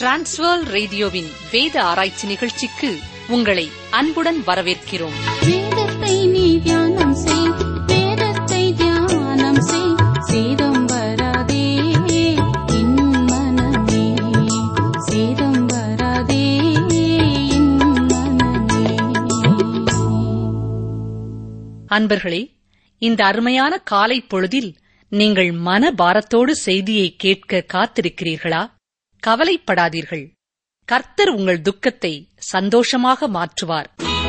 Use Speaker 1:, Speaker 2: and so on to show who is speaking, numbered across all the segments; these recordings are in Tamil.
Speaker 1: டிரான்ஸ்வர் ரேடியோவின் வேத ஆராய்ச்சி நிகழ்ச்சிக்கு உங்களை அன்புடன் வரவேற்கிறோம்
Speaker 2: வேதத்தை நீ தியானம் செய் வேதத்தை தியானம் செய் சேதம் வராதே என் மனமே சேதம் வராதே என் மனமே
Speaker 1: அன்பர்களே இந்த அருமையான காலை பொழுதில் நீங்கள் மன பாரத்தோடு செய்தியை கேட்க காத்திருக்கிறீர்களா கவலைப்படாதீர்கள் கர்த்தர் உங்கள் துக்கத்தை சந்தோஷமாக மாற்றுவார்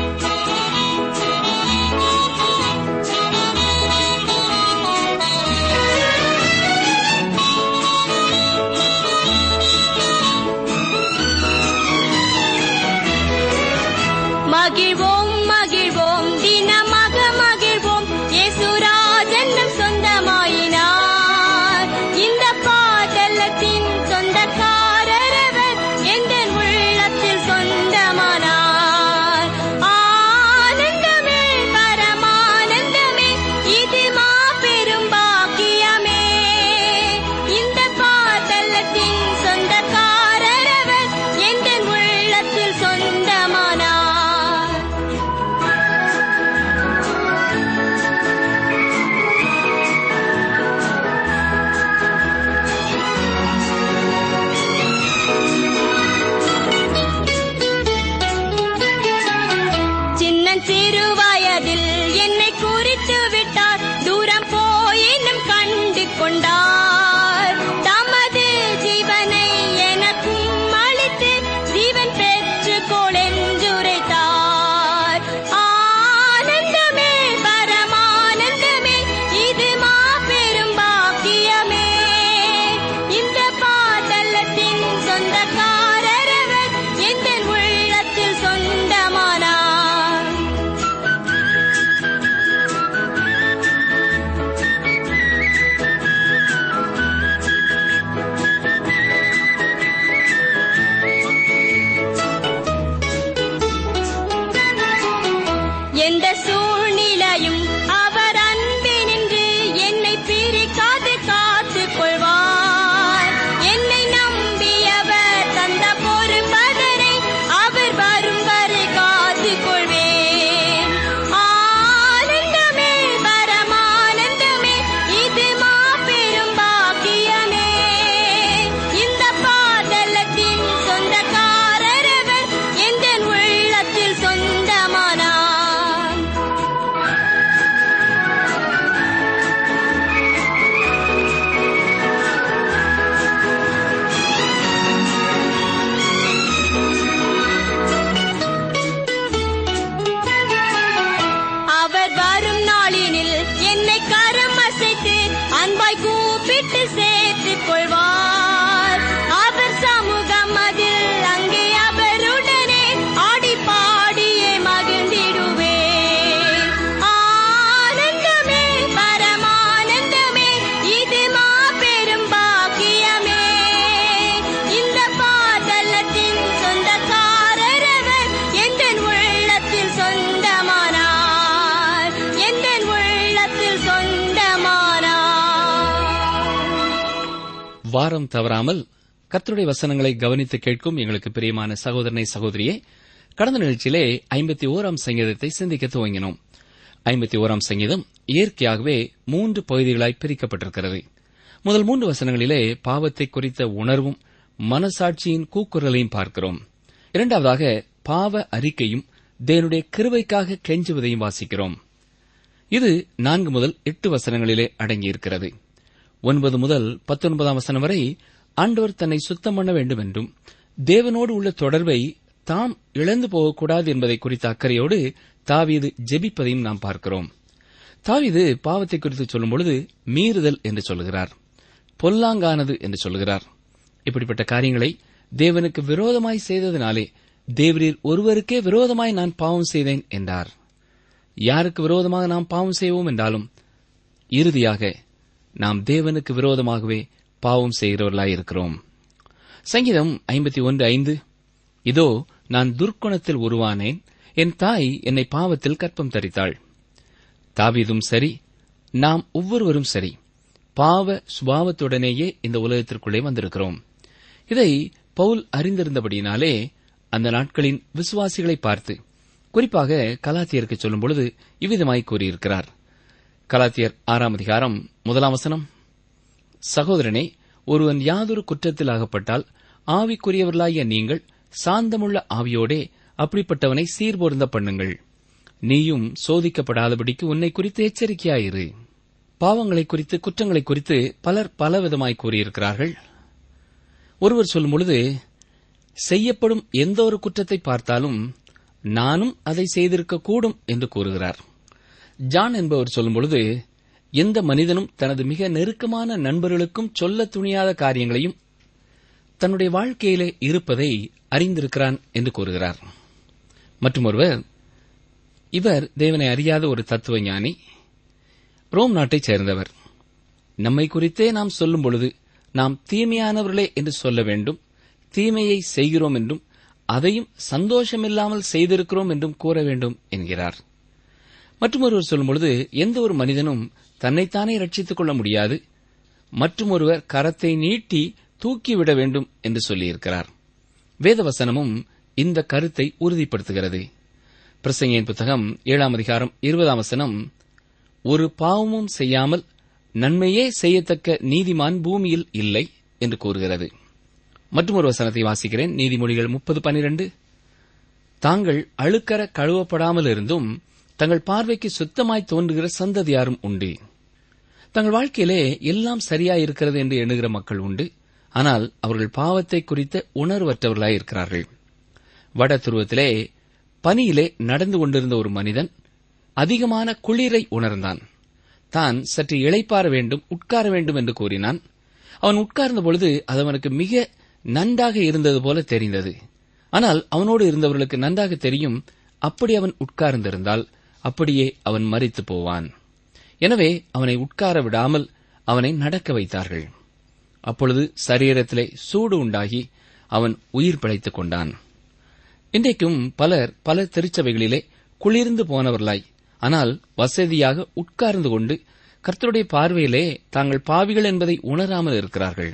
Speaker 3: மகிழ்வோம் மகிழ்வோம் தினமாக மகிழ்வோம் இயேசுராஜன் நம் சொந்தமாயினார் இந்த பாடலத்தின் சொந்தக்காரரவர் எந்த உள்ளத்தில் சொந்தமானார் ஆனந்தமே பரமானந்தமே இது மாபெரும் பாக்கியமே இந்த பாடலத்தின் சொந்தக்காரரவர் எந்த உள்ளத்தில் சொந்தமானார் சின்னஞ்சிறு வயதில் என்னை குறித்து விட்டார் தூரம் போயினும் கண்டு கொண்டார் தமது ஜீவனை எனக்கும் அளித்து ஜீவன் பெற்று கொளென்றுரைத்தார் ஆனந்தமே பரமானந்தமே இது மாபெரும் பாக்கியமே இந்த பாடலத்தின் சொந்தக்காரரவர் எந்த உள்ளத்தில் சொந்தமானார் எந்த சூழ்நிலையும் அவர் அன்பினின்று என்னை பிரிக்காது காத்துக் கொள்வார் என்னை நம்பியவர் தந்த பொறுப்பதனை அவர் வரும் வரை காத்துக் கொள்வேன் ஆனந்தமே பரமானந்தமே இது மாபெரும் பாக்கியமே இந்த பாடலத்தின் சொந்தக்காரரவர் எந்த உள்ளத்தில் சொந்தமானார் அவர் வரும் நாளினில் என்னை கரம் அசைத்து அன்பாய் கூப்பிட்டு சேர்த்துக் கொள்வார் அவர் சமூகம் அதில் அங்கே அவருடனே ஆடி பாடியே மகிழ்ந்திடுவேன் ஆனந்தமே பரமானந்தமே இது மாபெரும் பாக்கியமே இந்த பாதலத்தின் சொந்தக்காரரவர் எந்த உள்ளத்தில் சொந்தமானார் எந்த உள்ளத்தில் சொந்தமானார்
Speaker 4: வாரம் தவறாமல் கர்த்தருடைய வசனங்களை கவனித்து கேட்கும் எங்களுக்கு பிரியமான சகோதரனை சகோதரியே கடந்த நிகழ்ச்சியிலே ஐம்பத்தி ஓராம் சங்கீதத்தை சிந்திக்க துவங்கினோம் ஐம்பத்தி ஓராம் சங்கீதம் இயற்கையாகவே மூன்று பகுதிகளாய் பிரிக்கப்பட்டிருக்கிறது முதல் மூன்று வசனங்களிலே பாவத்தை குறித்த உணர்வும் மனசாட்சியின் கூக்குரலையும் பார்க்கிறோம் இரண்டாவதாக பாவ அறிக்கையும் தேவனுடைய கிருபைக்காக கெஞ்சுவதையும் வாசிக்கிறோம் இது நான்கு முதல் எட்டு வசனங்களிலே அடங்கியிருக்கிறது ஒன்பது முதல் பத்தொன்பதாம் வசனம் வரை ஆண்டவர் தன்னை சுத்தம் பண்ண வேண்டும் என்றும் தேவனோடு உள்ள தொடர்பை தாம் இழந்து போகக்கூடாது என்பதை குறித்த அக்கறையோடு தாவீது ஜெபிப்பதையும் நாம் பார்க்கிறோம் தாவீது பாவத்தை குறித்து சொல்லும் பொழுது மீறுதல் என்று சொல்கிறார் பொல்லாங்கானது என்று சொல்கிறார் இப்படிப்பட்ட காரியங்களை தேவனுக்கு விரோதமாய் செய்ததினாலே தேவரீர் ஒருவருக்கே விரோதமாய் நான் பாவம் செய்தேன் என்றார் யாருக்கு விரோதமாக நாம் பாவம் செய்வோம் என்றாலும் இறுதியாக நாம் தேவனுக்கு விரோதமாகவே பாவம் செய்கிறவர்களாயிருக்கிறோம் சங்கீதம் ஐம்பத்தி ஒன்று ஐந்து இதோ நான் துர்க்குணத்தில் உருவானேன் என் தாய் என்னை பாவத்தில் கற்பம் தரித்தாள் தாவீதும் சரி நாம் ஒவ்வொருவரும் சரி பாவ சுபாவத்துடனேயே இந்த உலகத்திற்குள்ளே வந்திருக்கிறோம் இதை பவுல் அறிந்திருந்தபடியினாலே அந்த நாட்களின் விசுவாசிகளை பார்த்து குறிப்பாக கலாத்தியருக்கு சொல்லும் பொழுது இவ்விதமாய் கூறியிருக்கிறார் கலாத்தியர் ஆறாம் அதிகாரம் முதலாம் வசனம் சகோதரனே ஒருவன் யாதொரு குற்றத்தில் அகப்பட்டால் ஆவிக்குரியவர்களாகிய நீங்கள் சாந்தமுள்ள ஆவியோடே அப்படிப்பட்டவனை சீர்பொருந்த பண்ணுங்கள் நீயும் சோதிக்கப்படாதபடிக்கு உன்னை குறித்து எச்சரிக்கையாயிரு பாவங்களை குறித்து குற்றங்களை குறித்து பலர் பலவிதமாய் கூறியிருக்கிறார்கள் ஒருவர் சொல்லும் பொழுது செய்யப்படும் எந்த ஒரு குற்றத்தை பார்த்தாலும் நானும் அதை செய்திருக்க கூடும் என்று கூறுகிறார் ஜான் என்பவர் சொல்லும் பொழுது எந்த மனிதனும் தனது மிக நெருக்கமான நண்பர்களுக்கும் சொல்ல துணியாத காரியங்களையும் தன்னுடைய வாழ்க்கையிலே இருப்பதை அறிந்திருக்கிறான் என்று கூறுகிறார் மற்றும் ஒருவர் இவர் தேவனை அறியாத ஒரு தத்துவ ஞானி ரோம் நாட்டைச் சேர்ந்தவர் நம்மை குறித்தே நாம் சொல்லும் பொழுது நாம் தீமையானவர்களே என்று சொல்ல வேண்டும் தீமையை செய்கிறோம் என்றும் அதையும் சந்தோஷமில்லாமல் செய்திருக்கிறோம் என்றும் கூற வேண்டும் என்கிறார் மற்றும் ஒருவர் சொல்லும் பொழுது எந்த ஒரு மனிதனும் தன்னைத்தானே ரட்சித்துக் கொள்ள முடியாது மற்றும் ஒருவர் கரத்தை நீட்டி தூக்கிவிட வேண்டும் என்று சொல்லியிருக்கிறார் வேதவசனமும் இந்த கருத்தை உறுதிப்படுத்துகிறது பிரசங்கியின் புத்தகம் ஏழாம் அதிகாரம் இருபதாம் வசனம் ஒரு பாவமும் செய்யாமல் நன்மையே செய்யத்தக்க நீதிமான் பூமியில் இல்லை என்று கூறுகிறது மற்றும் ஒரு வசனத்தை வாசிக்கிறேன் நீதிமொழிகள் முப்பது பனிரெண்டு தாங்கள் அழுக்கற கழுவப்படாமல் இருந்தும் தங்கள் பார்வைக்கு சுத்தமாய் தோன்றுகிற சந்ததியாரும் உண்டு தங்கள் வாழ்க்கையிலே எல்லாம் சரியாயிருக்கிறது என்று எண்ணுகிற மக்கள் உண்டு ஆனால் அவர்கள் பாவத்தை குறித்த உணர்வற்றவர்களாய் இருக்கிறார்கள் வட துருவத்திலே பனியிலே நடந்து கொண்டிருந்த ஒரு மனிதன் அதிகமான குளிரை உணர்ந்தான் தான் சற்று இளைப்பாற வேண்டும் உட்கார வேண்டும் என்று கூறினான் அவன் உட்கார்ந்த பொழுது அது அவனுக்கு மிக நன்றாக இருந்தது போல தெரிந்தது ஆனால் அவனோடு இருந்தவர்களுக்கு நன்றாக தெரியும் அப்படி அவன் உட்கார்ந்திருந்தால் அப்படியே அவன் மறித்து போவான் எனவே அவனை உட்கார விடாமல் அவனை நடக்க வைத்தார்கள் அப்பொழுது சரீரத்திலே சூடு உண்டாகி அவன் உயிர் பிழைத்துக் கொண்டான் இன்றைக்கும் பலர் பல திருச்சபைகளிலே குளிர்ந்து போனவர்களாய் ஆனால் வசதியாக உட்கார்ந்து கொண்டு கர்த்தருடைய பார்வையிலே தாங்கள் பாவிகள் என்பதை உணராமல் இருக்கிறார்கள்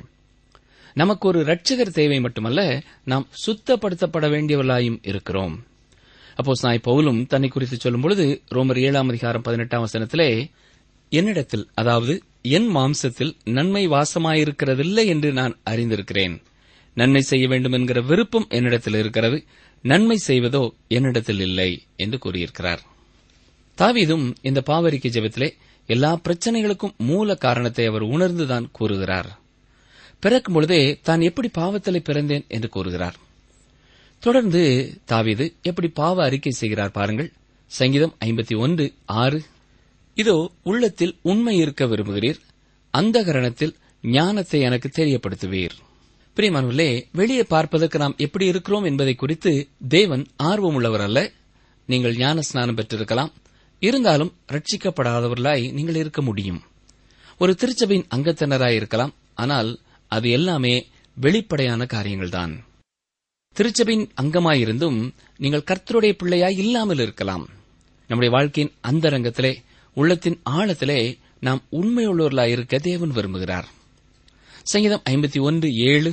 Speaker 4: நமக்கு ஒரு ரட்சகர் தேவை மட்டுமல்ல நாம் சுத்தப்படுத்தப்பட வேண்டியவர்களாயும் இருக்கிறோம் அப்போ சாய் பவுலும் தன்னை குறித்து சொல்லும் பொழுது ரோமர் ஏழாம் அதிகாரம் பதினெட்டாம் வசனத்திலே என்னிடத்தில் அதாவது என் மாம்சத்தில் நன்மை வாசமாயிருக்கிறதில்லை என்று நான் அறிந்திருக்கிறேன் நன்மை செய்ய வேண்டும் என்கிற விருப்பம் என்னிடத்தில் இருக்கிறது நன்மை செய்வதோ என்னிடத்தில் இல்லை என்று கூறியிருக்கிறார் தாவீதும் இந்த பாவரிக்கை ஜெபத்திலே எல்லா பிரச்சனைகளுக்கும் மூல காரணத்தை அவர் உணர்ந்துதான் கூறுகிறார் பிறக்கும் பொழுதே தான் எப்படி பாவத்திலே பிறந்தேன் என்று கூறுகிறார் தொடர்ந்து தாவீது எப்படி பாவ அறிக்கை செய்கிறார் பாருங்கள் சங்கீதம் ஐம்பத்தி ஒன்று ஆறு இதோ உள்ளத்தில் உண்மை இருக்க விரும்புகிறீர் அந்த கரணத்தில் ஞானத்தை எனக்கு தெரியப்படுத்துவீர் பிரியமானவர்களே வெளியே பார்ப்பதற்கு நாம் எப்படி இருக்கிறோம் என்பதை குறித்து தேவன் ஆர்வமுள்ளவர் அல்ல நீங்கள் ஞான ஸ்நானம் பெற்றிருக்கலாம் இருந்தாலும் ரட்சிக்கப்படாதவர்களாய் நீங்கள் இருக்க முடியும் ஒரு திருச்சபையின் அங்கத்தினராய் இருக்கலாம் ஆனால் அது எல்லாமே வெளிப்படையான காரியங்கள்தான் திருச்சபையின் அங்கமாயிருந்தும் நீங்கள் கர்த்தருடைய பிள்ளையாய் இல்லாமல் இருக்கலாம் நம்முடைய வாழ்க்கையின் அந்தரங்கத்திலே உள்ளத்தின் ஆழத்திலே நாம் உண்மையுள்ளவர்களாய் இருக்க தேவன் விரும்புகிறார் சங்கீதம் ஐம்பத்தி ஒன்று ஏழு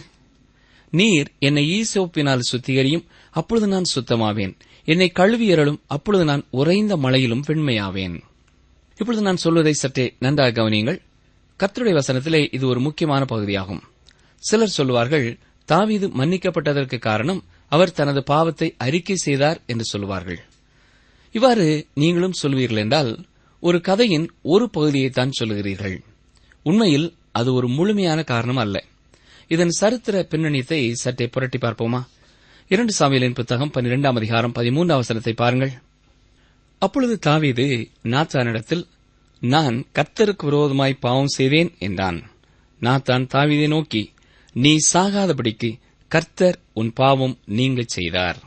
Speaker 4: நீர் என்னை ஈசோப்பினால் சுத்திகரியும் அப்பொழுது நான் சுத்தமாவேன் என்னை கழுவியறலும் அப்பொழுது நான் உறைந்த மழையிலும் வெண்மையாவேன் இப்பொழுது நான் சொல்வதை சற்றே நன்றாக கவனியுங்கள் கர்த்தருடைய வசனத்திலே இது ஒரு முக்கியமான பகுதியாகும் சிலர் சொல்லுவார்கள் தாவீது மன்னிக்கப்பட்டதற்கு காரணம் அவர் தனது பாவத்தை அறிக்கை செய்தார் என்று சொல்லுவார்கள் இவ்வாறு நீங்களும் சொல்வீர்கள் என்றால் ஒரு கதையின் ஒரு பகுதியைத்தான் சொல்லுகிறீர்கள் உண்மையில் அது ஒரு முழுமையான காரணம் அல்ல இதன் சரித்திர பின்னணியத்தை சற்றே புரட்டி பார்ப்போமா இரண்டு சாமியலின் புத்தகம் பன்னிரெண்டாம் அதிகாரம் பதிமூன்றாம் வசனத்தை பாருங்கள் அப்பொழுது தாவீது நாத்தானிடத்தில் நான் கர்த்தருக்கு விரோதமாய் பாவம் செய்தேன் என்றான் நாத்தான் தாவீதை நோக்கி நீ சாகாதபடிக்கு கர்த்தர் உன் பாவம் நீங்கச் செய்தார்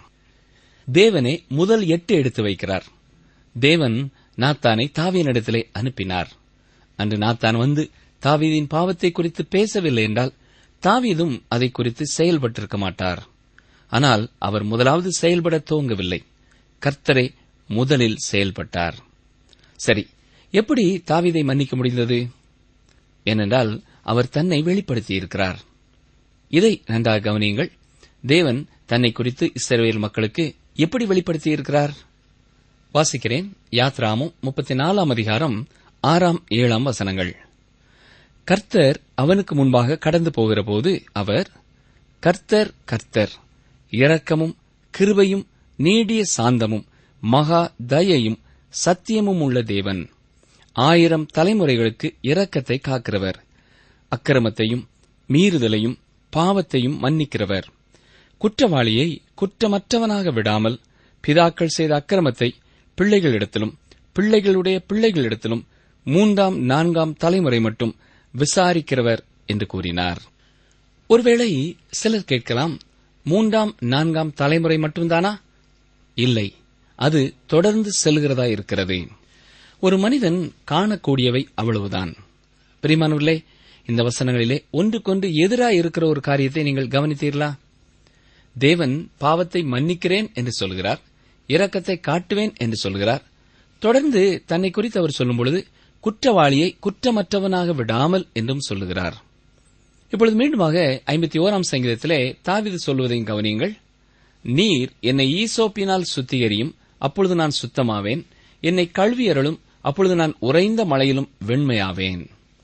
Speaker 4: தேவனே முதல் எட்டு எடுத்து வைக்கிறார் தேவன் நாத்தானை தாவியனிடத்திலே அனுப்பினார் அன்று நாத்தான் வந்து தாவீதின் பாவத்தை குறித்து பேசவில்லை என்றால் தாவீதும் அதை குறித்து செயல்பட்டிருக்க மாட்டார் ஆனால் அவர் முதலாவது செயல்பட துவங்கவில்லை கர்த்தரே முதலில் செயல்பட்டார் சரி எப்படி தாவீதை மன்னிக்க முடிந்தது ஏனென்றால் அவர் தன்னை வெளிப்படுத்தியிருக்கிறார் இதை நன்றாக கவனியுங்கள் தேவன் தன்னை குறித்து இஸ்ரவேல் மக்களுக்கு எப்படி வெளிப்படுத்தியிருக்கிறார் வாசிக்கிறேன் யாத்ராமும் முப்பத்தி நாலாம் அதிகாரம் ஆறாம் ஏழாம் வசனங்கள் கர்த்தர் அவனுக்கு முன்பாக கடந்து போகிறபோது அவர் கர்த்தர் கர்த்தர் இரக்கமும் கிருபையும் நீடிய சாந்தமும் மகா தயையும் சத்தியமும் உள்ள தேவன் ஆயிரம் தலைமுறைகளுக்கு இரக்கத்தை காக்கிறவர் அக்கிரமத்தையும் மீறுதலையும் பாவத்தையும் மன்னிக்கிறவர் குற்றவாளியை குற்றமற்றவனாக விடாமல் பிதாக்கள் செய்த அக்கிரமத்தை பிள்ளைகளிடத்திலும் பிள்ளைகளுடைய பிள்ளைகளிடத்திலும் மூன்றாம் நான்காம் தலைமுறை மட்டும் விசாரிக்கிறவர் என்று கூறினார் ஒருவேளை சிலர் கேட்கலாம் மூன்றாம் நான்காம் தலைமுறை மட்டும்தானா இல்லை அது தொடர்ந்து செல்கிறதா இருக்கிறது ஒரு மனிதன் காணக்கூடியவை அவ்வளவுதான் பிரிமானவர்களே இந்த வசனங்களிலே ஒன்றுக்கொன்று எதிராக இருக்கிற ஒரு காரியத்தை நீங்கள் கவனித்தீர்களா தேவன் பாவத்தை மன்னிக்கிறேன் என்று சொல்கிறார் இரக்கத்தை காட்டுவேன் என்று சொல்கிறார் தொடர்ந்து தன்னை குறித்து அவர் சொல்லும் பொழுது குற்றவாளியை குற்றமற்றவனாக விடாமல் என்றும் சொல்லுகிறார் இப்பொழுது மீண்டுமாக ஐம்பத்தி ஓராம் சங்கீதத்திலே தாவிது சொல்வதையும் கவனியுங்கள் நீர் என்னை ஈசோப்பினால் சுத்திகரியும் அப்பொழுது நான் சுத்தமாவேன் என்னை கல்வியறலும் அப்பொழுது நான் உறைந்த மலையிலும் வெண்மையாவேன்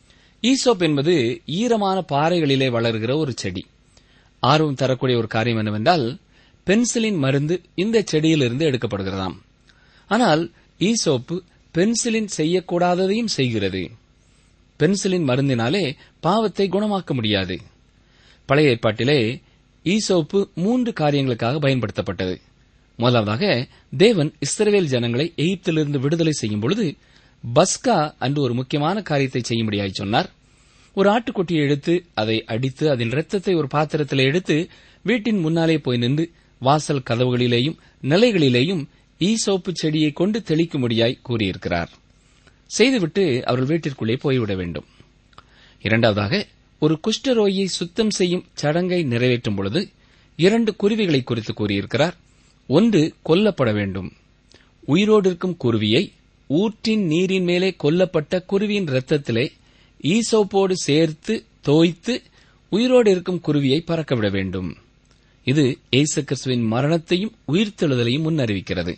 Speaker 4: ஈசோப் என்பது ஈரமான பாறைகளிலே வளர்கிற ஒரு செடி ஆர்வம் தரக்கூடிய ஒரு காரியம் என்னவென்றால் பென்சிலின் மருந்து இந்த செடியிலிருந்து எடுக்கப்படுகிறதாம் ஆனால் ஈசோப்பு பென்சிலின் செய்யக்கூடாததையும் செய்கிறது பென்சிலின் மருந்தினாலே பாவத்தை குணமாக்க முடியாது பழைய ஏற்பாட்டிலே ஈசோப்பு மூன்று காரியங்களுக்காக பயன்படுத்தப்பட்டது முதலாவதாக தேவன் இஸ்ரவேல் ஜனங்களை எகிப்திலிருந்து விடுதலை செய்யும் பொழுது பஸ்கா அன்று ஒரு முக்கியமான காரியத்தை செய்யும்படியாய் சொன்னார் ஒரு ஆட்டுக்குட்டியை எடுத்து அதை அடித்து அதன் இரத்தத்தை ஒரு பாத்திரத்தில் எடுத்து வீட்டின் முன்னாலே போய் நின்று வாசல் கதவுகளிலேயும் நிலைகளிலேயும் ஈசோப்பு செடியை கொண்டு தெளிக்கும்படியாய் கூறியிருக்கிறார் செய்துவிட்டு அவர்கள் வீட்டிற்குள்ளே போய்விட வேண்டும் இரண்டாவதாக ஒரு குஷ்டரோகியை சுத்தம் செய்யும் சடங்கை நிறைவேற்றும் பொழுது இரண்டு குருவிகளை குறித்து கூறியிருக்கிறார் ஒன்று கொல்லப்பட வேண்டும் உயிரோடு இருக்கும் குருவியை ஊற்றின் நீரின் மேலே கொல்லப்பட்ட குருவியின் இரத்தத்திலே ஈசோப்போடு சேர்த்து தோய்த்து உயிரோடு இருக்கும் குருவியை பறக்கவிட வேண்டும் இது ஏசு கிறிஸ்துவின் மரணத்தையும் உயிர்த்தெழுதலையும் முன்னறிவிக்கிறது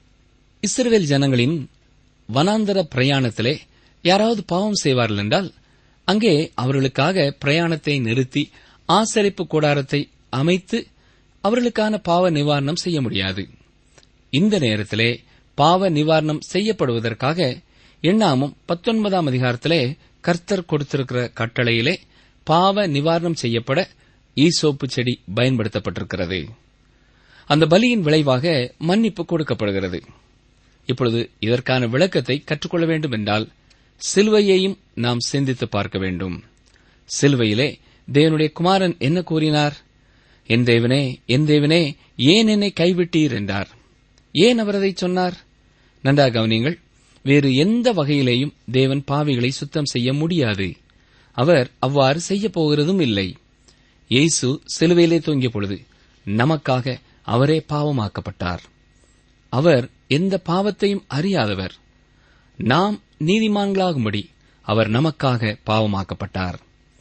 Speaker 4: இஸ்ரவேல் ஜனங்களின் வனாந்தர பிரயாணத்திலே யாராவது பாவம் செய்வார்கள் என்றால் அங்கே அவர்களுக்காக பிரயாணத்தை நிறுத்தி ஆசரிப்பு கூடாரத்தை அமைத்து அவர்களுக்கான பாவ நிவாரணம் செய்ய முடியாது இந்த நேரத்திலே பாவ நிவாரணம் செய்யப்படுவதற்காக எண்ணாமும் பத்தொன்பதாம் அதிகாரத்திலே கர்த்தர் கொடுத்திருக்கிற கட்டளையிலே பாவ நிவாரணம் செய்யப்பட ஈசோப்பு செடி பயன்படுத்தப்பட்டிருக்கிறது அந்த பலியின் விளைவாக மன்னிப்பு கொடுக்கப்படுகிறது இப்பொழுது இதற்கான விளக்கத்தை கற்றுக்கொள்ள வேண்டும் என்றால் சிலுவையையும் நாம் சிந்தித்து பார்க்க வேண்டும் சிலுவையிலே தேவனுடைய குமாரன் என்ன கூறினார் என் தேவனே என் தேவனே ஏன் என்னை கைவிட்டீர் என்றார் ஏன் அவர் அதை சொன்னார் நன்றாக கவனியுங்கள் வேறு எந்த வகையிலேயும் தேவன் பாவிகளை சுத்தம் செய்ய முடியாது அவர் அவ்வாறு செய்யப் போகிறதும் இல்லை இயேசு சிலுவையிலே தொங்கிய பொழுது நமக்காக அவரே பாவமாக்கப்பட்டார் அவர் எந்த பாவத்தையும் அறியாதவர் நாம் நீதிமான்களாகும்படி அவர் நமக்காக பாவமாக்கப்பட்டார்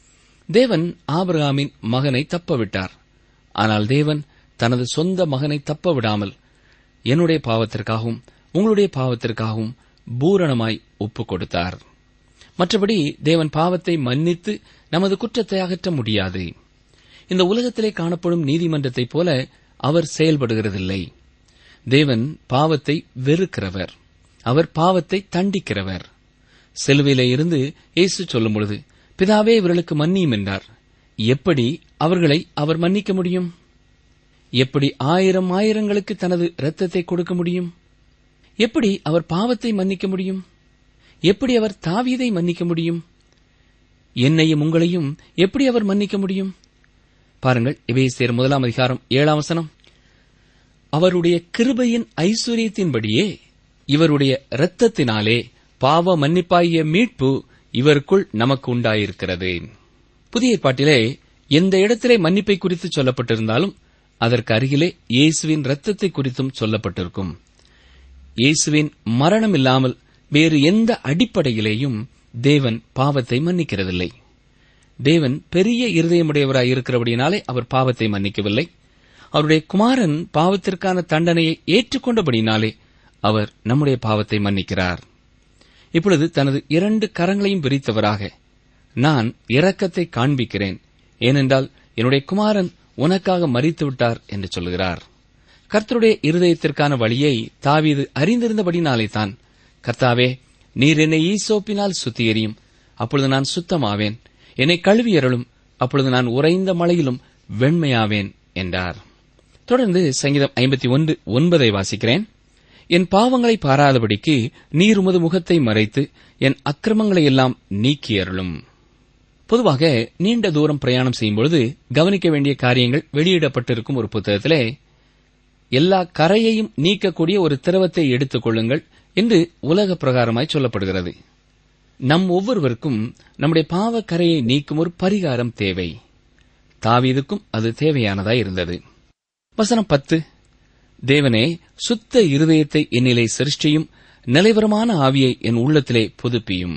Speaker 4: தேவன் ஆபிரகாமின் மகனை தப்பவிட்டார் ஆனால் தேவன் தனது சொந்த மகனை தப்ப விடாமல் என்னுடைய பாவத்திற்காகவும் உங்களுடைய பாவத்திற்காகவும் பூரணமாய் ஒப்புக் கொடுத்தார் மற்றபடி தேவன் பாவத்தை மன்னித்து நமது குற்றத்தை அகற்ற முடியாது இந்த உலகத்திலே காணப்படும் நீதிமன்றத்தைப் போல அவர் செயல்படுகிறதில்லை தேவன் பாவத்தை வெறுக்கிறவர் அவர் பாவத்தை தண்டிக்கிறவர் செலுவிலே இருந்து இயேசு சொல்லும் பொழுது பிதாவே இவர்களுக்கு மன்னியும் என்றார் எப்படி அவர்களை அவர் மன்னிக்க முடியும் எப்படி ஆயிரம் ஆயிரங்களுக்கு தனது இரத்தத்தை கொடுக்க முடியும் எப்படி அவர் பாவத்தை மன்னிக்க முடியும் எப்படி அவர் தாவீதை மன்னிக்க முடியும் என்னையும் உங்களையும் எப்படி அவர் மன்னிக்க முடியும் பாருங்கள் எபேசியர் முதலாம் அதிகாரம் ஏழாம் வசனம் அவருடைய கிருபையின் ஐஸ்வர்யத்தின்படியே இவருடைய இரத்தத்தினாலே பாவ மன்னிப்பாகிய மீட்பு இவருக்குள் நமக்கு உண்டாயிருக்கிறது புதிய ஏற்பாட்டிலே எந்த இடத்திலே மன்னிப்பை குறித்து சொல்லப்பட்டிருந்தாலும் அதற்கு அருகிலே இயேசுவின் இரத்தத்தை குறித்தும் சொல்லப்பட்டிருக்கும் இயேசுவின் மரணம் இல்லாமல் வேறு எந்த அடிப்படையிலேயும் தேவன் பாவத்தை மன்னிக்கிறதில்லை தேவன் பெரிய இருதயமுடையவராய் இருக்கிறபடினாலே அவர் பாவத்தை மன்னிக்கவில்லை அவருடைய குமாரன் பாவத்திற்கான தண்டனையை ஏற்றுக்கொண்டபடினாலே அவர் நம்முடைய பாவத்தை மன்னிக்கிறார் இப்பொழுது தனது இரண்டு கரங்களையும் விரித்தவராக நான் இரக்கத்தை காண்பிக்கிறேன் ஏனென்றால் என்னுடைய குமாரன் உனக்காக மறித்து விட்டார் என்று சொல்கிறார் கர்த்தருடைய இருதயத்திற்கான வழியை தாவீது அறிந்திருந்தபடினாலே தான் கர்த்தாவே நீர் என்னை ஈசோப்பினால் சுத்திகரியும் அப்பொழுது நான் சுத்தமாவேன் என்னை கழுவியறலும் அப்பொழுது நான் உறைந்த மலையிலும் வெண்மையாவேன் என்றார் தொடர்ந்து சங்கீதம் ஐம்பத்தி ஒன்று ஒன்பதை வாசிக்கிறேன் என் பாவங்களை பாராதபடிக்கு நீர் உமது முகத்தை மறைத்து என் அக்கிரமங்களை எல்லாம் நீக்கியருளும் பொதுவாக நீண்ட தூரம் பிரயாணம் செய்யும்பொழுது கவனிக்க வேண்டிய காரியங்கள் வெளியிடப்பட்டிருக்கும் ஒரு புத்தகத்திலே எல்லா கரையையும் நீக்கக்கூடிய ஒரு திரவத்தை எடுத்துக் கொள்ளுங்கள் என்று உலக பிரகாரமாய் சொல்லப்படுகிறது நம் ஒவ்வொருவருக்கும் நம்முடைய பாவ கரையை நீக்கும் ஒரு பரிகாரம் தேவை தாவீதுக்கும் அது தேவையானதாய் இருந்தது வசனம் பத்து தேவனே சுத்த இருதயத்தை என்னிலே சிருஷ்டியும் நிலைவரமான ஆவியை என் உள்ளத்திலே புதுப்பியும்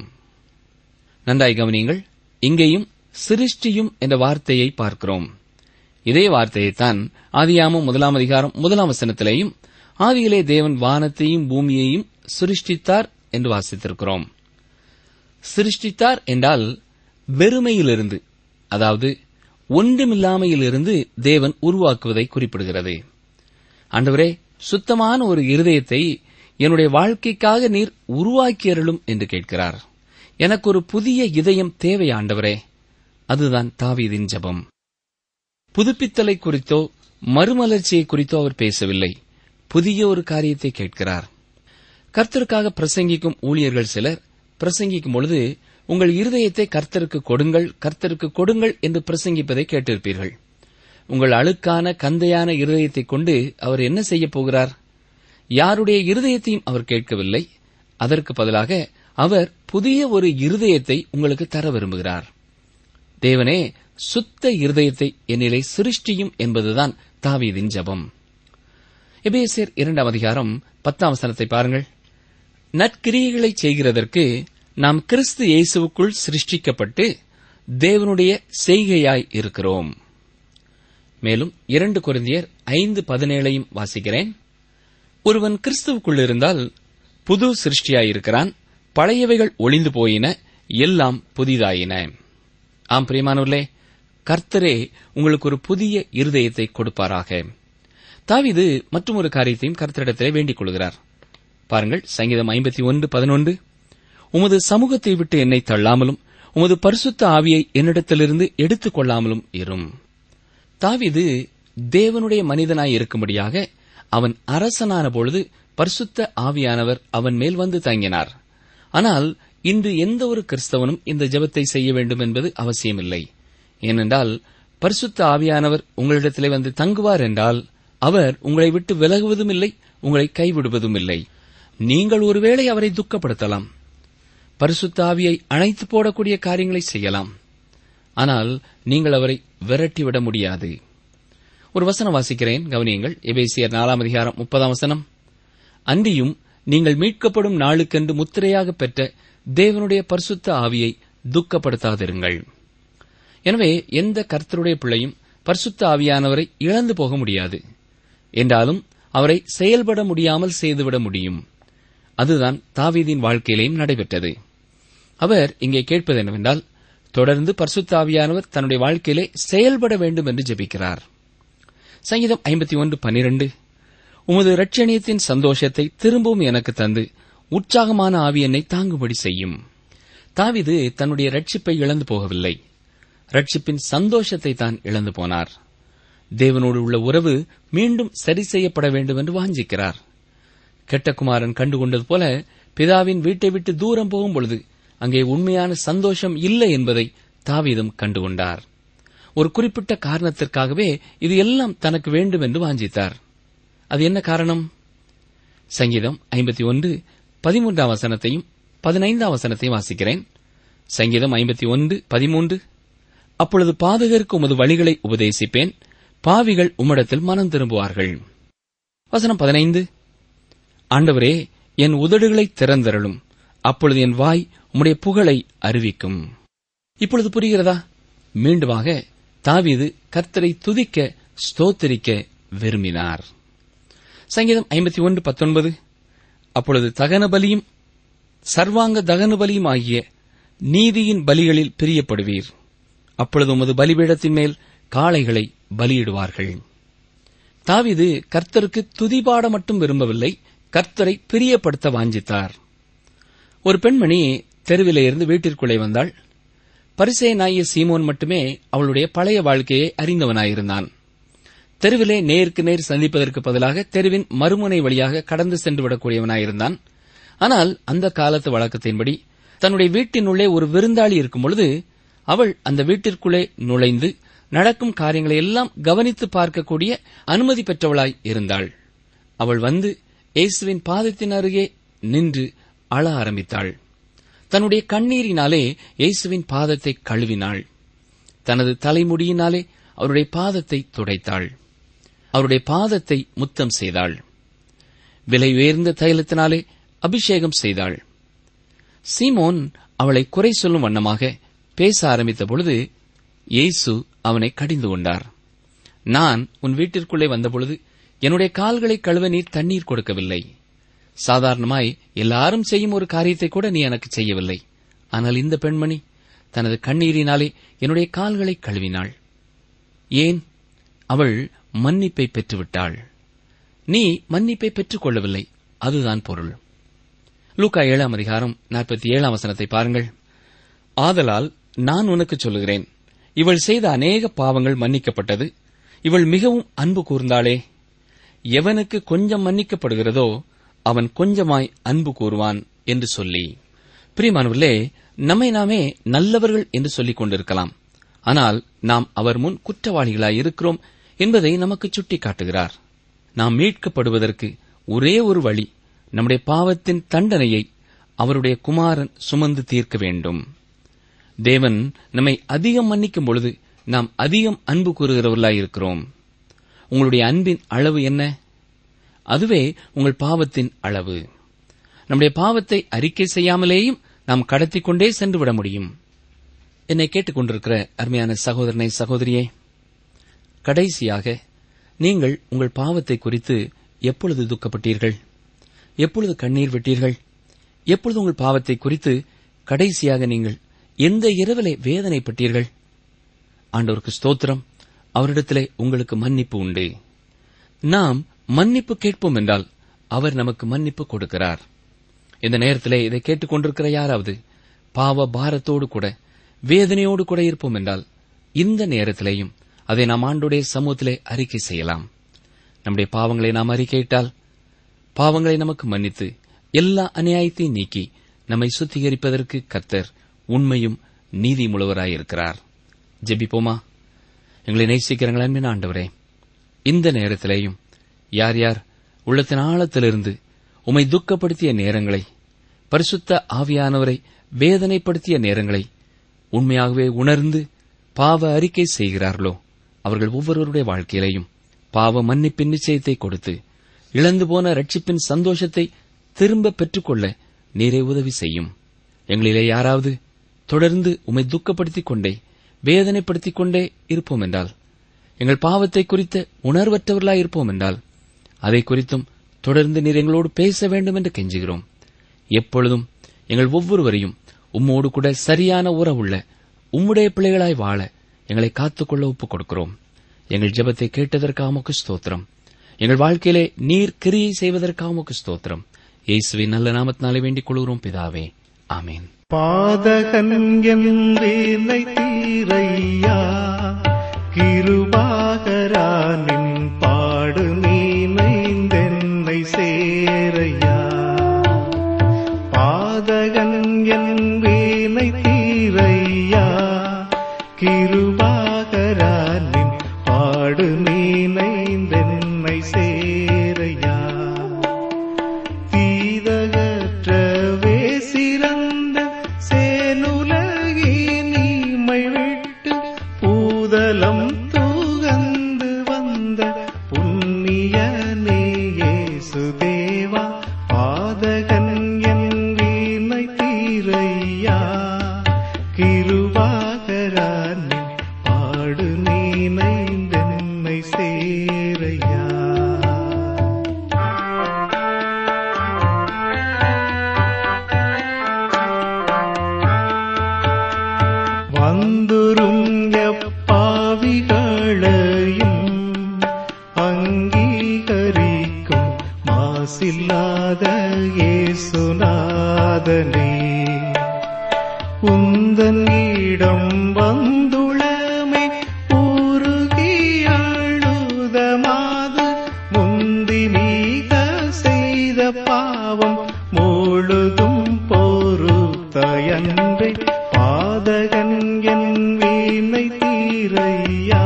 Speaker 4: நன்றாய் கவனியுங்கள் இங்கேயும் சிருஷ்டியும் என்ற வார்த்தையை பார்க்கிறோம் இதே வார்த்தையைத்தான் ஆதியாமம் முதலாம் அதிகாரம் முதலாம் வசனத்திலேயும் ஆதியிலே தேவன் வானத்தையும் பூமியையும் சிருஷ்டித்தார் என்று வாசித்திருக்கிறோம் சிருஷ்டித்தார் என்றால் வெறுமையிலிருந்து அதாவது ஒன்றுமில்லாமையிலிருந்து தேவன் உருவாக்குவதை குறிப்பிடுகிறது ஆண்டவரே சுத்தமான ஒரு இருதயத்தை என்னுடைய வாழ்க்கைக்காக நீர் உருவாக்கியருளும் என்று கேட்கிறார் எனக்கு ஒரு புதிய இதயம் தேவை ஆண்டவரே அதுதான் தாவீதின் ஜெபம் புதுப்பித்தலை குறித்தோ மறுமலர்ச்சியை குறித்தோ அவர் பேசவில்லை புதிய ஒரு காரியத்தை கேட்கிறார் கர்த்தருக்காக பிரசங்கிக்கும் ஊழியர்கள் சிலர் பிரசங்கிக்கும் பொழுது உங்கள் இருதயத்தை கர்த்தருக்கு கொடுங்கள் கர்த்தருக்கு கொடுங்கள் என்று பிரசங்கிப்பதை கேட்டிருப்பீர்கள் உங்கள் அழுக்கான கந்தையான இருதயத்தை கொண்டு அவர் என்ன செய்யப் போகிறார் யாருடைய இருதயத்தையும் அவர் கேட்கவில்லை அதற்கு பதிலாக அவர் புதிய ஒரு இருதயத்தை உங்களுக்கு தர விரும்புகிறார் தேவனே சுத்த இருதயத்தை என்னிலே சிருஷ்டியும் என்பதுதான் தாவீதின் ஜெபம் எபேசியர் இரண்டாம் அதிகாரம் பத்தாம் வசனத்தை பாருங்கள் நற்கிரியைகளை செய்கிறதற்கு நாம் கிறிஸ்து இயேசுவுக்குள் சிருஷ்டிக்கப்பட்டு தேவனுடைய செய்கையாய் இருக்கிறோம் மேலும் இரண்டு குருந்தியர் ஐந்து பதினேழையும் வாசிக்கிறேன் ஒருவன் கிறிஸ்துவுக்குள் இருந்தால் புது சிருஷ்டியாயிருக்கிறான் பழையவைகள் ஒளிந்து போயின எல்லாம் புதிதாயின ஆம் பிரியமானவர்களே கர்த்தரே உங்களுக்கு ஒரு புதிய இருதயத்தை கொடுப்பாராக தாவிது மற்றும் ஒரு காரியத்தையும் கர்த்தரிடத்திலே வேண்டிக் கொள்கிறார் பாருங்கள் சங்கீதம் ஐம்பத்தி ஒன்று பதினொன்று உமது சமூகத்தை விட்டு என்னை தள்ளாமலும் உமது பரிசுத்த ஆவியை என்னிடத்திலிருந்து எடுத்துக் கொள்ளாமலும் இரும் தாவிது தேவனுடைய மனிதனாய் இருக்கும்படியாக அவன் அரசனான பொழுது பரிசுத்த ஆவியானவர் அவன் மேல் வந்து தங்கினார் ஆனால் இன்று எந்த ஒரு கிறிஸ்தவனும் இந்த ஜெபத்தை செய்ய வேண்டும் என்பது அவசியமில்லை ஏனென்றால் பரிசுத்த ஆவியானவர் உங்களிடத்திலே வந்து தங்குவார் என்றால் அவர் உங்களை விட்டு விலகுவதும் இல்லை உங்களை கைவிடுவதும் இல்லை நீங்கள் ஒருவேளை அவரை துக்கப்படுத்தலாம் பரிசுத்த ஆவியை அணைத்து போடக்கூடிய காரியங்களை செய்யலாம் ஆனால் நீங்கள் அவரை விரட்டிவிட முடியாது ஒரு வசனம் வாசிக்கிறேன் கவனியுங்கள் எபேசியர் நாலாம் அதிகாரம் முப்பதாம் வசனம் அன்றியும் நீங்கள் மீட்கப்படும் நாளுக்கென்று முத்திரையாக பெற்ற தேவனுடைய பரிசுத்த ஆவியை துக்கப்படுத்தாதிருங்கள் எனவே எந்த கர்த்தருடைய பிள்ளையும் பரிசுத்த ஆவியானவரை இழந்து போக முடியாது என்றாலும் அவரை செயல்பட முடியாமல் செய்துவிட முடியும் அதுதான் தாவீதின் வாழ்க்கையிலேயும் நடைபெற்றது அவர் இங்கே கேட்பது என்னவென்றால் தொடர்ந்து பரிசுத்த ஆவியானவர் தன்னுடைய வாழ்க்கையிலே செயல்பட வேண்டும் என்று ஜெபிக்கிறார் சங்கீதம் ஐம்பத்தி ஒன்று பனிரெண்டு உமது இரட்சணியத்தின் சந்தோஷத்தை திரும்பவும் எனக்கு தந்து உற்சாகமான ஆவி என்னை தாங்கும்படி செய்யும் தாவிது தன்னுடைய ரட்சிப்பை இழந்து போகவில்லை ரட்சிப்பின் சந்தோஷத்தை தான் இழந்து போனார் தேவனோடு உள்ள உறவு மீண்டும் சரி செய்யப்பட வேண்டும் என்று வாஞ்சிக்கிறார் கெட்டகுமாரன் கண்டுகொண்டது போல பிதாவின் வீட்டை விட்டு தூரம் போகும் பொழுது அங்கே உண்மையான சந்தோஷம் இல்லை என்பதை தாவீதும் கண்டுகொண்டார் ஒரு குறிப்பிட்ட காரணத்திற்காகவே இது எல்லாம் தனக்கு வேண்டும் என்று வாஞ்சித்தார் அது என்ன காரணம் சங்கீதம் ஐம்பத்தி ஒன்று பதிமூன்றாம் வசனத்தையும் பதினைந்தாம் வசனத்தையும் வாசிக்கிறேன் சங்கீதம் ஐம்பத்தி ஒன்று பதிமூன்று அப்பொழுது பாதகருக்கு உமது வழிகளை உபதேசிப்பேன் பாவிகள் உம்மிடத்தில் மனம் திரும்புவார்கள் வசனம் பதினைந்து ஆண்டவரே என் உதடுகளை திறந்தருளும் அப்பொழுது என் வாய் உம்முடைய புகழை அறிவிக்கும் இப்பொழுது புரிகிறதா மீண்டுமாக தாவீது கர்த்தரை துதிக்க ஸ்தோத்தரிக்க விரும்பினார் சங்கீதம் ஐம்பத்தி ஒன்று பத்தொன்பது அப்பொழுது தகன பலியும் சர்வாங்க தகன பலியும் ஆகிய நீதியின் பலிகளில் பிரியப்படுவீர் அப்பொழுது உமது பலிபீடத்தின் மேல் காளைகளை பலியிடுவார்கள் தாவீது கர்த்தருக்கு துதிபாட மட்டும் விரும்பவில்லை கர்த்தரை பிரியப்படுத்த வாஞ்சித்தார் ஒரு பெண்மணி தெருவிலே இருந்து வீட்டிற்குள்ளே வந்தாள் பரிசே நாய சீமோன் மட்டுமே அவளுடைய பழைய வாழ்க்கையை அறிந்தவனாயிருந்தான் தெருவிலே நேருக்கு நேர் சந்திப்பதற்கு பதிலாக தெருவின் மறுமுனை வழியாக கடந்து சென்று விடக்கூடியவனாயிருந்தான் ஆனால் அந்த காலத்து வழக்கத்தின்படி தன்னுடைய வீட்டினுள்ளே ஒரு விருந்தாளி இருக்கும் பொழுது அவள் அந்த வீட்டிற்குள்ளே நுழைந்து நடக்கும் காரியங்களை எல்லாம் கவனித்து பார்க்கக்கூடிய அனுமதி பெற்றவளாய் இருந்தாள் அவள் வந்து இயேசுவின் பாதத்தின் அருகே நின்று அழ ஆரம்பித்தாள் தன்னுடைய கண்ணீரினாலே இயேசுவின் பாதத்தை கழுவினாள் தனது தலைமுடியினாலே அவருடைய பாதத்தை துடைத்தாள் அவருடைய பாதத்தை முத்தம் செய்தாள் விலை உயர்ந்த தைலத்தினாலே அபிஷேகம் செய்தாள் சீமோன் அவளை குறை சொல்லும் வண்ணமாக பேச ஆரம்பித்த பொழுது இயேசு அவனை கடிந்து கொண்டார் நான் உன் வீட்டிற்குள்ளே வந்தபொழுது என்னுடைய கால்களை கழுவ நீர் தண்ணீர் கொடுக்கவில்லை சாதாரணமாய் எல்லாரும் செய்யும் ஒரு காரியத்தை கூட நீ எனக்கு செய்யவில்லை ஆனால் இந்த பெண்மணி தனது கண்ணீரினாலே என்னுடைய கால்களை கழுவினாள் ஏன் அவள் மன்னிப்பை பெற்றுவிட்டாள் நீ மன்னிப்பை பெற்றுக் கொள்ளவில்லை அதுதான் பொருள் லூக்கா ஏழாம் அதிகாரம் நாற்பத்தி ஏழாம் வசனத்தை பாருங்கள் ஆதலால் நான் உனக்கு சொல்லுகிறேன் இவள் செய்த அநேக பாவங்கள் மன்னிக்கப்பட்டது இவள் மிகவும் அன்பு கூர்ந்தாளே எவனுக்கு கொஞ்சம் மன்னிக்கப்படுகிறதோ அவன் கொஞ்சமாய் அன்பு கூறுவான் என்று சொல்லி பிரியமானவர்களே நம்மை நாமே நல்லவர்கள் என்று சொல்லிக் கொண்டிருக்கலாம் ஆனால் நாம் அவர் முன் குற்றவாளிகளாய் இருக்கிறோம் என்பதை நமக்கு சுட்டிக்காட்டுகிறார் நாம் மீட்கப்படுவதற்கு ஒரே ஒரு வழி நம்முடைய பாவத்தின் தண்டனையை அவருடைய குமாரன் சுமந்து தீர்க்க வேண்டும் தேவன் நம்மை அதிகம் மன்னிக்கும் பொழுது நாம் அதிகம் அன்பு கூறுகிறவர்களாய் இருக்கிறோம் உங்களுடைய அன்பின் அளவு என்ன அதுவே உங்கள் பாவத்தின் அளவு நம்முடைய பாவத்தை அறிக்கை செய்யாமலேயும் நாம் கடத்திக் கொண்டே சென்று விட முடியும் என்னை கேட்டுக்கொண்டிருக்கிற அருமையான சகோதரனை சகோதரியே கடைசியாக நீங்கள் உங்கள் பாவத்தை குறித்து எப்பொழுது துக்கப்பட்டீர்கள் எப்பொழுது கண்ணீர் விட்டீர்கள் எப்பொழுது உங்கள் பாவத்தை குறித்து கடைசியாக நீங்கள் எந்த இரவிலே வேதனைப்பட்டீர்கள் ஆண்டவருக்கு ஸ்தோத்திரம் அவரிடத்திலே உங்களுக்கு மன்னிப்பு உண்டு நாம் மன்னிப்பு கேட்போம் என்றால் அவர் நமக்கு மன்னிப்பு கொடுக்கிறார் இந்த நேரத்திலே இதை கேட்டுக்கொண்டிருக்கிற யாராவது பாவ பாரத்தோடு கூட வேதனையோடு கூட இருப்போம் என்றால் இந்த நேரத்திலேயும் அதை நாம் ஆண்டுடைய சமூகத்திலே அறிக்கை செய்யலாம் நம்முடைய பாவங்களை நாம் அறிக்கையிட்டால் பாவங்களை நமக்கு மன்னித்து எல்லா அநியாயத்தையும் நீக்கி நம்மை சுத்திகரிப்பதற்கு கர்த்தர் உண்மையும் நீதி முழுவராயிருக்கிறார் ஜெபிப்போமா எங்களை நேசிக்கிறங்கள் அன்பின் ஆண்டவரே இந்த நேரத்திலேயும் யார் யார் உள்ளத்தின் ஆழத்திலிருந்து உம்மை துக்கப்படுத்திய நேரங்களை பரிசுத்த ஆவியானவரை வேதனைப்படுத்திய நேரங்களை உண்மையாகவே உணர்ந்து பாவ அறிக்கை செய்கிறார்களோ அவர்கள் ஒவ்வொருவருடைய வாழ்க்கையிலையும் பாவ மன்னிப்பின் நிச்சயத்தை கொடுத்து இழந்து போன ரட்சிப்பின் சந்தோஷத்தை திரும்ப பெற்றுக்கொள்ள நீரே உதவி செய்யும் எங்களிலே யாராவது தொடர்ந்து உம்மை துக்கப்படுத்திக் கொண்டே வேதனைப்படுத்திக் கொண்டே இருப்போம் என்றால் எங்கள் பாவத்தை குறித்த உணர்வற்றவர்களாய் இருப்போம் என்றால் அதை குறித்தும் தொடர்ந்து நீர் எங்களோடு பேச வேண்டும் என்று கெஞ்சுகிறோம் எப்பொழுதும் எங்கள் ஒவ்வொருவரையும் உம்மோடு கூட சரியான உறவுள்ள உம்முடைய பிள்ளைகளாய் வாழ எங்களை காத்துக்கொள்ள ஒப்புக் கொடுக்கிறோம் எங்கள் ஜெபத்தை கேட்டதற்காக உமக்கு ஸ்தோத்திரம் எங்கள் வாழ்க்கையிலே நீர் கிரியை செய்வதற்காக உமக்கு ஸ்தோத்திரம் இயேசுவின் நல்ல நாமத்தினாலே வேண்டிக் கொள்கிறோம் பிதாவே ஆமேன்
Speaker 5: பாதகன் என்றேனை தீரையா கிருபாகரானின் பாடு நீனைந்தென்னை சேரையா பாதகன் என்பேனை தீரையா கிருபாகரானின் பாடு நீனைந்தென்னை சேரையா தீதகற்றவே சிறந்த சேனுலகினீமை விட்டு பூதலம் தூகந்து வந்த புண்ணியனே இயேசுதேவா பாதகன் என் வீணை தீரையா கிருபாகரானின் பாடு நீனைந்தென்னை சேரையா தீரையா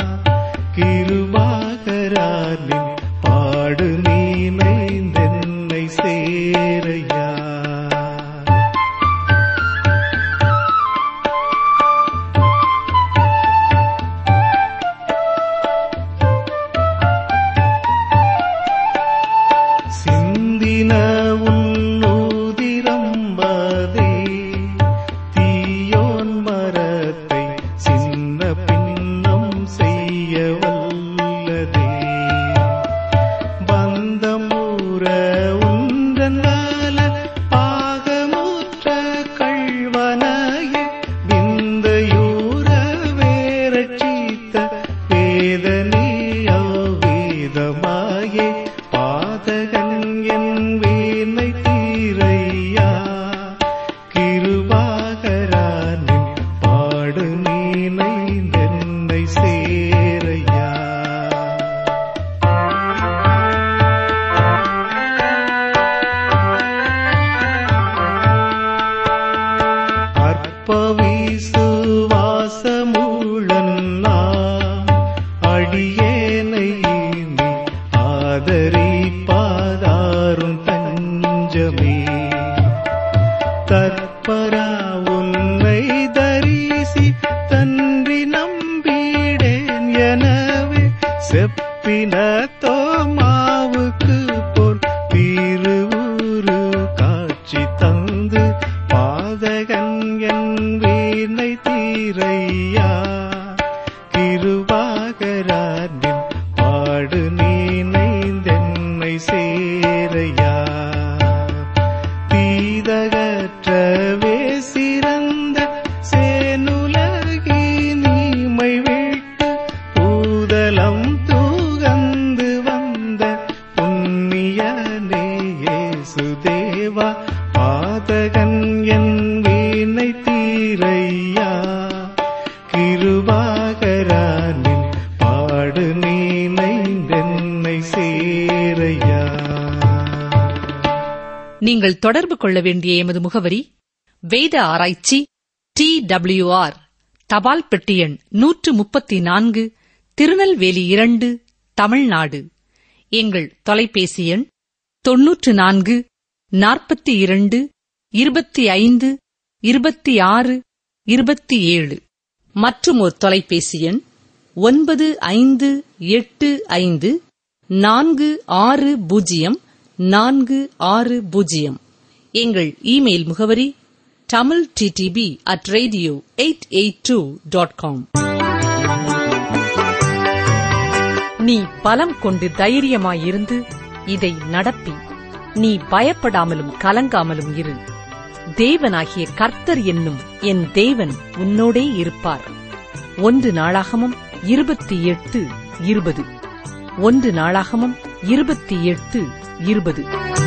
Speaker 5: கிருபாகரானின் பாடு நீனைந்தென்னை சேரையா சிந்தின உன்னூதிரம்பதே தீயோன் மரத்தை சின்ன பின்னம் செய்ய வல்லதே பந்தமுற உந்தனால பாகமுற்ற கள்வனையே விந்தையூர வேரட்சித்த வேதனையோ வேதமாயே பாதகன் என் வீணை தீரையா கிருபாகரானின் பாடு நீனைந்தென்னை சேரையா அற்பவிசுவாசமுழன்னா அடியேனை நீ ஆதரிப்பாதாரும் தஞ்சமே தற்பரா உன்னை தரிசி தன்றி நம்பிடேன் எனவே செப்பின தோமாவுக்கு போல் திருவுரு காட்சி தந்து பாதகன் என் வீணை தீரையா கிருபாகரானின் பாடு நீனைந்தென்னை சேரையா தீதகற்றவே சிறந்த சேனுலகி நீமை விட்டு பூதலம் தூகந்து வந்த புண்ணியனே சுதேவா பாதகன் என் வீணை தீரையா கிருபாகரானின் பாடு நீனைந்தென்னை சேரையா
Speaker 1: நீங்கள் தொடர்பு கொள்ள வேண்டிய எமது முகவரி வேத ஆராய்ச்சி டி ஆர் தபால் பெட்டி எண் நூற்று முப்பத்தி நான்கு திருநெல்வேலி இரண்டு தமிழ்நாடு எங்கள் தொலைபேசி எண் தொன்னூற்று நான்கு நாற்பத்தி இரண்டு இருபத்தி ஐந்து இருபத்தி ஆறு இருபத்தி ஏழு மற்றும் ஒரு தொலைபேசி எண் ஒன்பது ஐந்து எட்டு ஐந்து நான்கு ஆறு பூஜ்ஜியம் நான்கு ஆறு பூஜ்ஜியம் எங்கள் இமெயில் முகவரி Tamil DTP at radio eight eight two dot com நீ பலம் கொண்டு தைரியமாயிருந்து இதை நடப்பி நீ பயப்படாமலும் கலங்காமலும் இரு தேவனாகிய கர்த்தர் என்னும் என் தேவன் உன்னோடே இருப்பார் ஒன்று நாளாகமும் இருபத்தி எட்டு இருபது ஒன்று நாளாகமும் இருபத்தி எட்டு இருபது